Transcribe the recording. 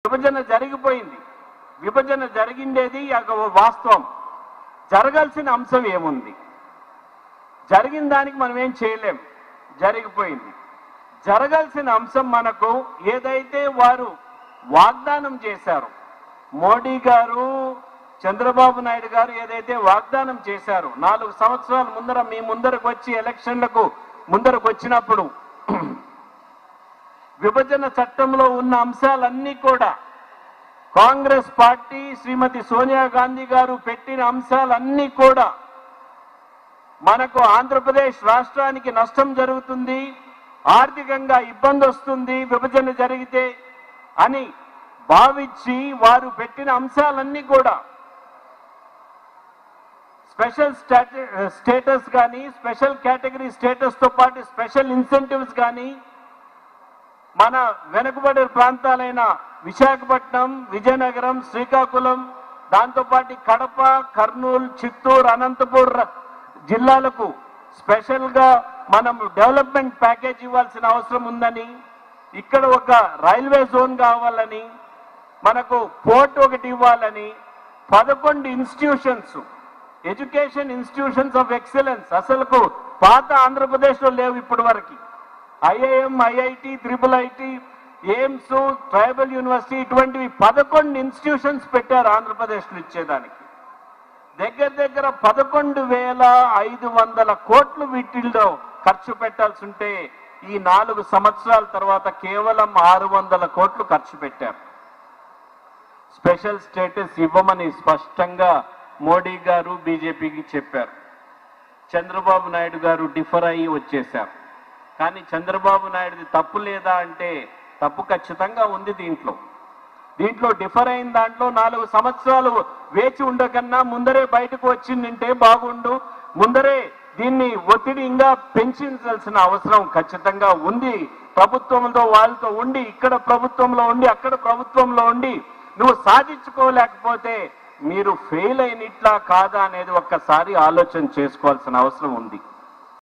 విభజన జరిగిపోయింది విభజన జరిగిండేది ఒక వాస్తవం జరగాల్సిన అంశం ఏముంది జరిగిన దానికి మనం ఏం చేయలేం జరిగిపోయింది జరగాల్సిన అంశం మనకు ఏదైతే వారు వాగ్దానం చేశారు మోడీ గారు చంద్రబాబు నాయుడు గారు ఏదైతే వాగ్దానం చేశారు నాలుగు సంవత్సరాల ముందర మీ ముందరకు వచ్చి ఎలక్షన్లకు ముందరకు వచ్చినప్పుడు విభజన చట్టంలో ఉన్న అంశాలన్నీ కూడా కాంగ్రెస్ పార్టీ శ్రీమతి సోనియా గాంధీ గారు పెట్టిన అంశాలన్నీ కూడా మనకు ఆంధ్రప్రదేశ్ రాష్ట్రానికి నష్టం జరుగుతుంది ఆర్థికంగా ఇబ్బంది వస్తుంది విభజన జరిగితే అని భావించి వారు పెట్టిన అంశాలన్నీ కూడా స్పెషల్ స్టేటస్ కానీ స్పెషల్ కేటగిరీ స్టేటస్ తో పాటు స్పెషల్ ఇన్సెంటివ్స్ కానీ మన వెనుకబడి ప్రాంతాలైన విశాఖపట్నం విజయనగరం శ్రీకాకుళం దాంతోపాటు కడప కర్నూలు చిత్తూరు అనంతపూర్ ర- జిల్లాలకు స్పెషల్ గా మనం డెవలప్మెంట్ ప్యాకేజ్ ఇవ్వాల్సిన అవసరం ఉందని ఇక్కడ ఒక రైల్వే జోన్ కావాలని మనకు పోర్ట్ ఒకటి ఇవ్వాలని పదకొండు institutions education institutions of excellence అసలుకు పాత ఆంధ్రప్రదేశ్లో లేవు ఇప్పటి వరకు IIM IIT triple IT AIIMS tribal university ఇటువంటివి పదకొండు ఇన్స్టిట్యూషన్స్ పెట్టారు ఆంధ్రప్రదేశ్లో ఇచ్చేదానికి దగ్గర దగ్గర పదకొండు వేల ఐదు వందల కోట్లు వీటిల్లో ఖర్చు పెట్టాల్సి ఉంటే ఈ నాలుగు సంవత్సరాల తర్వాత కేవలం ఆరు వందల కోట్లు ఖర్చు పెట్టారు స్పెషల్ స్టేటస్ ఇవ్వమని స్పష్టంగా మోడీ గారు బీజేపీకి చెప్పారు చంద్రబాబు నాయుడు గారు డిఫర్ అయ్యి వచ్చేశారు కానీ చంద్రబాబు నాయుడుది తప్పు లేదా అంటే తప్పు ఖచ్చితంగా ఉంది దీంట్లో దీంట్లో డిఫర్ అయిన దాంట్లో నాలుగు సంవత్సరాలు వేచి ఉండకన్నా ముందరే బయటకు వచ్చిందంటే బాగుండు ముందరే దీన్ని ఒత్తిడి ఇంకా పెంచాల్సిన అవసరం ఖచ్చితంగా ఉంది ప్రభుత్వంతో వాళ్ళతో ఉండి ఇక్కడ ప్రభుత్వంలో ఉండి అక్కడ ప్రభుత్వంలో ఉండి నువ్వు సాధించుకోలేకపోతే మీరు ఫెయిల్ అయినట్లా కాదా అనేది ఒక్కసారి ఆలోచన చేసుకోవాల్సిన అవసరం ఉంది